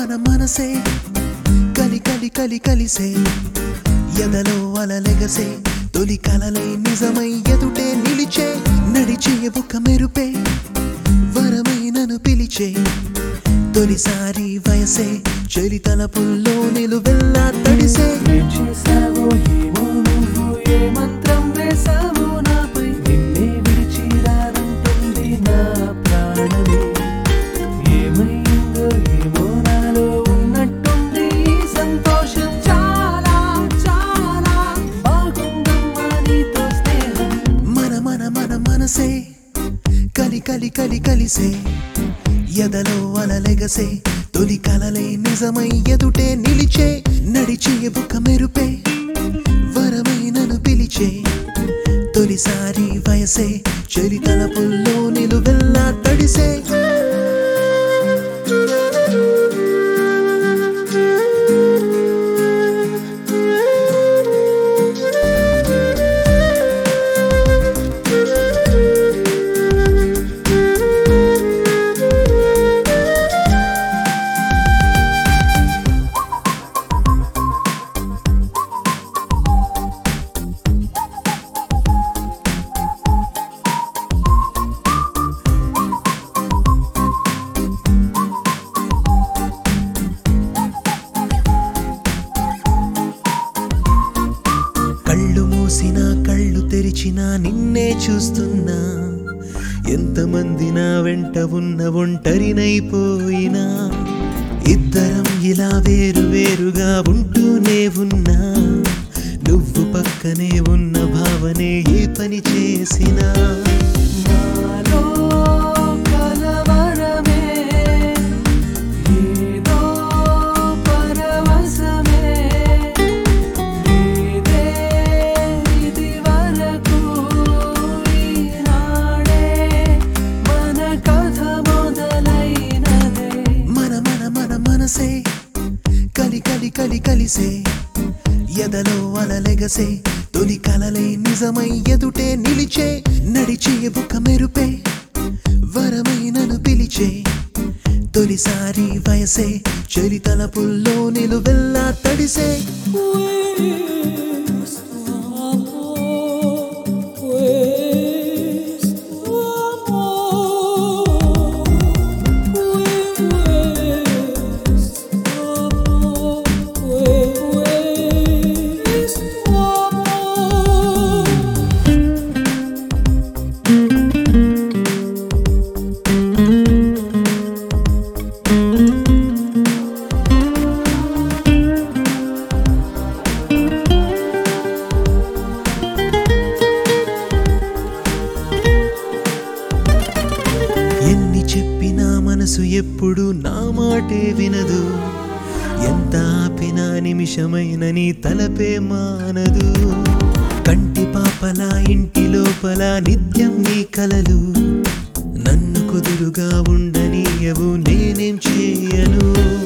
మన మనసే కలి కలి కలి కలిసే ఎదలో అలలెగసే తొలి కలలే నిజమై ఎదుటే నిలిచే నడిచే ఒక మెరుపే వరమై నన్ను పిలిచే తొలిసారి వయసే చెలి తలపుల్లో నిలువెల్లా తడిసే ఏం చేసావో ఏమో నువ్వు ఏ మంత్రం వేసావో నాపై నిన్నే విడిచిరానంటుంది నా ప్రాణమే ఏమైందో ఏమో నాలో ఉన్నట్టుంది ఈ సంతోషం చాలా చాలా బాగుందమ్మా నీతో స్నేహం మన మన మన మనసే కలి కలి కలి కలిసే ఎదలో అలలెగసే తొలి కలలే నిజమై ఎదుటే నిలిచే నడిచే ఒక మెరుపే వరమై నన్ను పిలిచే తొలిసారి వయసే చెలి తలపుల్లో నిలువెల్లా తడిసే కళ్ళు మూసినా కళ్ళు తెరిచినా నిన్నే చూస్తున్నా ఎంతమంది నా వెంట ఉన్న ఒంటరినైపోయినా ఇద్దరం ఇలా వేరు వేరుగా ఉంటూనే ఉన్నా నువ్వు పక్కనే ఉన్న భావనే ఏ పని చేసినా నాలో కలవరమే ఏదో పరవశమే నీదే ఇది వరకు ఈనాడే మన కథ మొదలైనదే మన మన మన మనసే కలి కలి కలి కలిసే ఎదలో అలలెగసే తొలి కలలే నిజమై ఎదుటే నిలిచే నడిచే ఒక మెరుపే వరమై నన్ను పిలిచే తొలిసారి వయసే చెలి తలపుల్లో నిలువెల్లా తడిసే ఎన్ని చెప్పినా మనసు ఎప్పుడు నా మాటే వినదు ఎంత ఆపినా నిమిషమైన నీ తలపే మానదు కంటి పాపల ఇంటి లోపల నిత్యం నీ కలలు నన్ను కుదురుగా ఉండనీయవు నేనేం చేయను